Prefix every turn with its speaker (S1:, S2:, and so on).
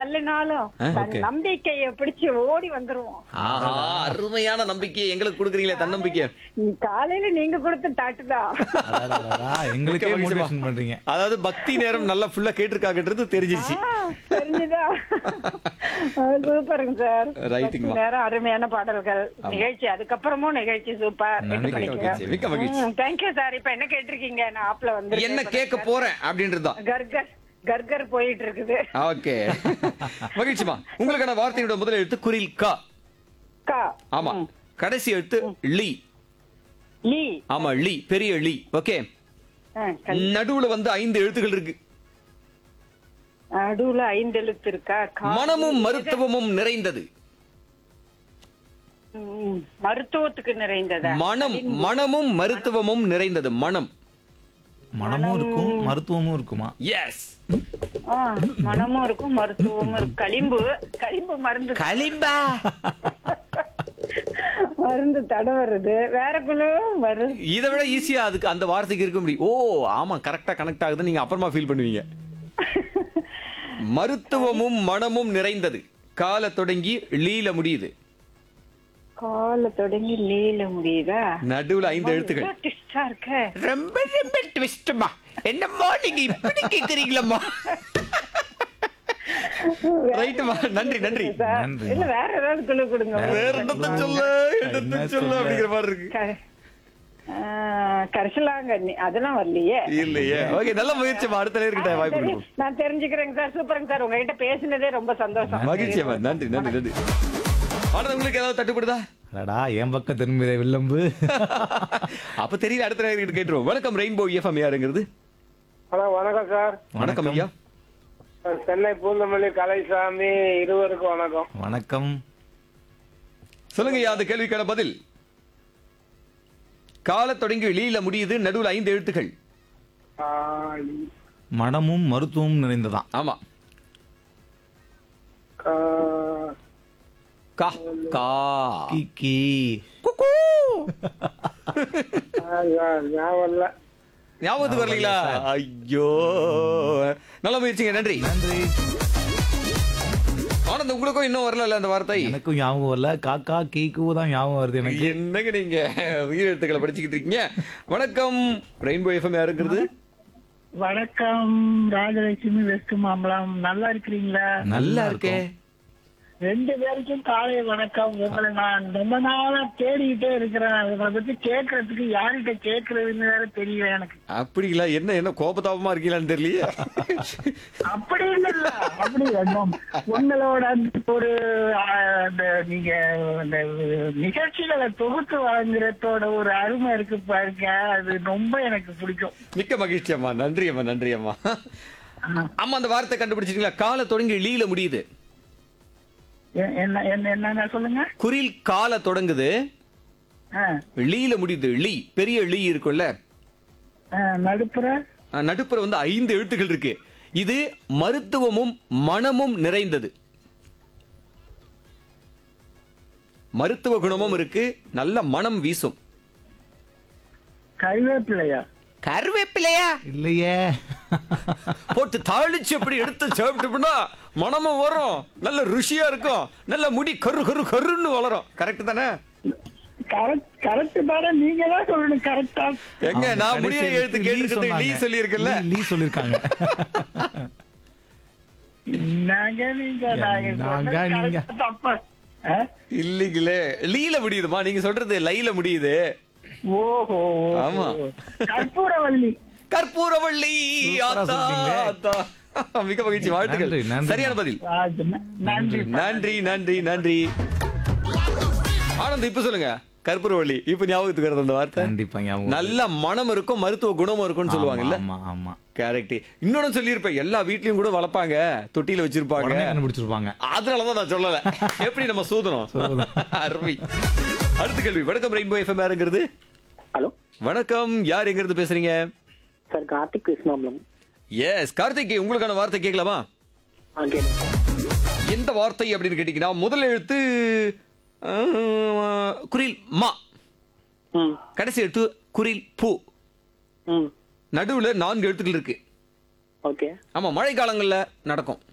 S1: தள்ளினாலும்
S2: ஆ,
S1: தன்
S2: okay.
S1: நம்பிக்கைய பிடிச்சு ஓடி வந்துருவோம்
S2: ஆஹா அருமையான நம்பிக்கையை எங்களுக்கு கொடுக்குறீங்களே தன்னம்பிக்கை
S1: நீ காலையில நீங்க கொடுத்த தாட்டுதான்
S3: அடடடடா, எங்களுக்கே
S2: மிக்க மகிழ்ச்சிமா.
S3: மோட்டிவேஷன் பண்றீங்க
S2: அதாவது பக்தி நேரம் நல்லா ஃபுல்லா கேட்டிருக்காங்கன்றது தெரிஞ்சிருச்சு
S1: ஆ, தெரிஞ்சுதா சூப்பருங்க சார்
S2: ரைட்டுங்கம்மா.
S1: நேரம் அருமையான பாடல்கள் நிகழ்ச்சி அதுக்கப்புறமும் நிகழ்ச்சி சூப்பர்
S3: நன்றி.
S2: மிக்க மகிழ்ச்சி, மிக்க மகிழ்ச்சி.
S1: தேங்க்யூ சார் இப்ப என்ன கேட்டிருக்கீங்க நான் ஆப்ல வந்து
S2: என்ன கேட்க போறேன் அப்படின்றதுதான்
S1: கர்கர் கர்கர் போயிட்டு இருக்குது
S2: ஓகே மகிழ்ச்சிமா உங்களுக்கான வார்த்தையோட முதல் எழுத்து குரில் கா
S1: கா
S2: ஆமா கடைசி எழுத்து லீ
S1: லீ
S2: ஆமா லீ பெரிய லீ ஓகே
S1: ஆ, கல்-
S2: நடுவுல வந்து ஐந்து எழுத்துக்கள் இருக்கு
S1: நடுவுல ஐந்து எழுத்து இருக்கா கா-
S2: மனமும் மருத்துவமும் நிறைந்தது
S1: ம், மருத்துவத்துக்கு நிறைந்ததா
S2: மனம் மனமும் மருத்துவமும் நிறைந்தது மனம்
S3: மனமும் இருக்கும் மருத்துவமும் இருக்குமா
S2: எஸ்
S1: ஆ, மனமும் இருக்கும் மருத்துவமும் இருக்கும் களிம்பு களிம்பு மருந்து
S2: களிம்பா
S1: மருந்து தடவுறது வேற குழு வருது
S2: இதை விட ஈஸியா அதுக்கு அந்த வார்த்தைக்கு இருக்க முடியும் ஓ ஆமா கரெக்டா கனெக்ட் ஆகுதுன்னு நீங்க அப்புறமா ஃபீல் பண்ணுவீங்க மருத்துவமும் மனமும் நிறைந்தது கால தொடங்கி லீல முடியுது
S1: கால தொடங்கி லீல முடியுதா
S2: நடுவுல ஐந்து எழுத்துக்கள்
S1: டிஸ்டா இருக்க
S2: ரொம்ப ரொம்ப ட்விஸ்ட்மா என்னம்மா நீங்க இப்படி கேக்குறீங்களம்மா ரைட்டுமா நன்றி நன்றி
S1: சார்,
S3: நன்றி.
S1: இல்ல வேற ஏதாவது குழு கொடுங்க
S2: வேற என்னத்த சொல்ல என்னத்த
S3: என்ன
S2: சொல்ல
S3: சொல்ல?
S2: அப்படிங்கிற மாதிரி இருக்கு
S1: க- ஆ, கரிசலாங்கண்ணி அதெல்லாம் வரலையே
S2: இல்லையே ஓகே நல்ல முயற்சிமா அடுத்த நேர்கிட்ட வாய்ப்பு
S1: சரி,
S2: கொடுப்போம்
S1: நான் தெரிஞ்சுக்கிறேங்க சார் சூப்பருங்க சார் உங்ககிட்ட பேசினதே ரொம்ப சந்தோஷம்
S2: மகிழ்ச்சியம்மா நன்றி நன்றி நன்றி ஆனா உங்களுக்கு ஏதாவது தட்டுப்படுதா
S3: அடடா என் பக்கம் திரும்பிய வில்லம்பு
S2: அப்ப தெரியல அடுத்த நேர்கிட்ட கேட்டுருவோம் வணக்கம் ரெயின்போ எஃப்எம் யாருங்கிறது
S4: ஹலோ வணக்கம் சார்
S2: வணக்கம் ஐயா
S4: சென்னை பூந்தமல்லி கலைசாமி இருவருக்கும் வணக்கம்
S3: வணக்கம்
S2: சொல்லுங்க ஐயா அந்த கேள்விக்கான பதில் கால தொடங்கி வெளியில முடியுது நடுவுல ஐந்து எழுத்துக்கள்
S4: ஆ,
S3: மனமும் மருத்துவமும் நிறைந்ததான்
S2: ஆமா
S4: ஆ,
S2: கா கா
S3: கிக்கி
S4: ஆ, ஞாபகம் இல்ல
S2: ஞாபகத்துக்கு வரலீங்களா ஐயோ நல்ல முயற்சிங்க நன்றி
S3: நன்றி
S2: ஆனந்த் உங்களுக்கும் இன்னும் வரல அந்த வார்த்தை
S3: எனக்கும் ஞாபகம் வரல காக்கா கீக்கு தான் ஞாபகம் வருது எனக்கு
S2: என்னங்க நீங்க உயிரெழுத்துக்களை படிச்சுக்கிட்டு இருக்கீங்க வணக்கம் ரெயின்போ எஃப்எம் யாருங்கிறது
S5: வணக்கம் ராஜலட்சுமி வெஸ்ட் மாம்பலம் நல்லா இருக்கிறீங்களா
S2: நல்லா இருக்கே
S5: ரெண்டு பேருக்கும் காலை வணக்கம் உங்களை நான் ரொம்ப நாளா தேடிக்கிட்டே இருக்கிறேன் உங்களை பத்தி கேட்கறதுக்கு யார்கிட்ட கேட்கறதுன்னு வேற தெரியல எனக்கு
S2: அப்படிங்களா என்ன என்ன கோபதாபமா இருக்கீங்களான்னு தெரியலையே
S5: அப்படி இல்ல இல்ல அப்படி இல்லை. உங்களோட அந்த ஒரு ஆ, அந்த நீங்க அந்த நிகழ்ச்சிகளை தொகுத்து வழங்குறதோட ஒரு அருமை இருக்கு பாருங்க அது ரொம்ப எனக்கு பிடிக்கும்
S2: மிக்க மகிழ்ச்சி அம்மா நன்றி அம்மா நன்றி அம்மா அம்மா அந்த வார்த்தை கண்டுபிடிச்சிட்டீங்களா கால தொடங்கி லீல முடியுது
S5: எ- என்ன என்ன என்னங்க சொல்லுங்க
S2: குரில் கால தொடங்குது
S5: ஆ,
S2: லீல முடியுது லீ பெரிய லீ இருக்கும்ல
S5: ஆ, நடுப்புற
S2: அஹ், நடுப்புற வந்து ஐந்து எழுத்துக்கள் இருக்கு இது மருத்துவமும் மனமும் நிறைந்தது மருத்துவ குணமும் இருக்கு நல்ல மனம் வீசும்
S5: கருவேப்பிலையா
S2: கருவேப்பிலையா
S3: இல்லையே
S2: போட்டு தாளிச்சு அப்படி எடுத்து சாப்பிட்டோம்னா மனமும் வரும் நல்ல ருசியா இருக்கும் நல்ல முடி கரு கரு கருன்னு வளரும் கரெக்ட் தானே
S5: கரெக்ட் கரெக்ட் தானே நீங்க தான் சொல்லணும் கரெக்டா
S2: எங்க நான் முடிய
S3: கடைசி
S2: எழுத்து
S3: லீ
S2: கேட்டு
S3: சொன்னாங்க.
S2: லீ சொல்லியிருக்கேன்ல
S3: லீ- லீ சொல்லிருக்காங்க
S5: நாங்க நீங்க நாங்க
S3: நாங்க,
S5: சொன்னது
S3: நீங்க.
S5: correct தப்பா ஆ?
S2: இல்லீங்களே லீல முடியுதுமா நீங்க சொல்றது லைல முடியுது
S5: ஓஹோ
S2: ஆமா.
S5: கற்பூரவள்ளி
S2: கற்பூரவள்ளி
S3: சூப்பரா
S2: ஆத்தா,
S3: சொல்றீங்களே.
S2: ஆத்தா. மிக மகிழ்ச்சி வாழ்த்துக்கள்
S3: நன்றி, நன்றி.
S2: சரியான பதில்
S5: ராஜ், ந- நன்றி
S2: நன்றி நன்றி நன்றி ஆனந்த் இப்ப சொல்லுங்க கற்பூரவள்ளி இப்ப ஞாபகத்துக்கு வருது அந்த வார்த்தை
S3: கண்டிப்பா ஞாபகம்
S2: நல்ல மனம் இருக்கும் மருத்துவ குணமும் இருக்கும்னு சொல்லுவாங்கல்ல
S3: ஆமா ஆமா
S2: கரெக்ட் இன்னொன்னு சொல்லியிருப்பேன் எல்லா வீட்லயும் கூட வளர்ப்பாங்க தொட்டியில வச்சிருப்பாங்க
S3: உடனே கண்டுபிடிச்சிருப்பாங்க
S2: அதனாலதான் நான் சொல்லல எப்படி நம்ம சூதனம் அருமை அடுத்த கேள்வி வணக்கம் ரெயின்போ எஃப்எம் யாருங்கிறது
S6: ஹலோ
S2: வணக்கம் யார் எங்க இருந்து பேசுறீங்க
S6: சார் கார்த்திக் கிருஷ்ணாமலம்
S2: எஸ் கார்த்திக் உங்களுக்கான வார்த்தை கேட்கலாமா
S6: ஆ கேளுங்க
S2: எந்த வார்த்தை அப்படின்னு கேட்டீங்கன்னா முதல் எழுத்து அஹ், குரில் மா
S6: ம்
S2: கடைசி எழுத்து குரில் பூ
S6: ம்
S2: நடுவுல நான்கு எழுத்துக்கள் இருக்கு
S6: ஓகே
S2: ஆமா மழை காலங்கள்ல நடக்கும்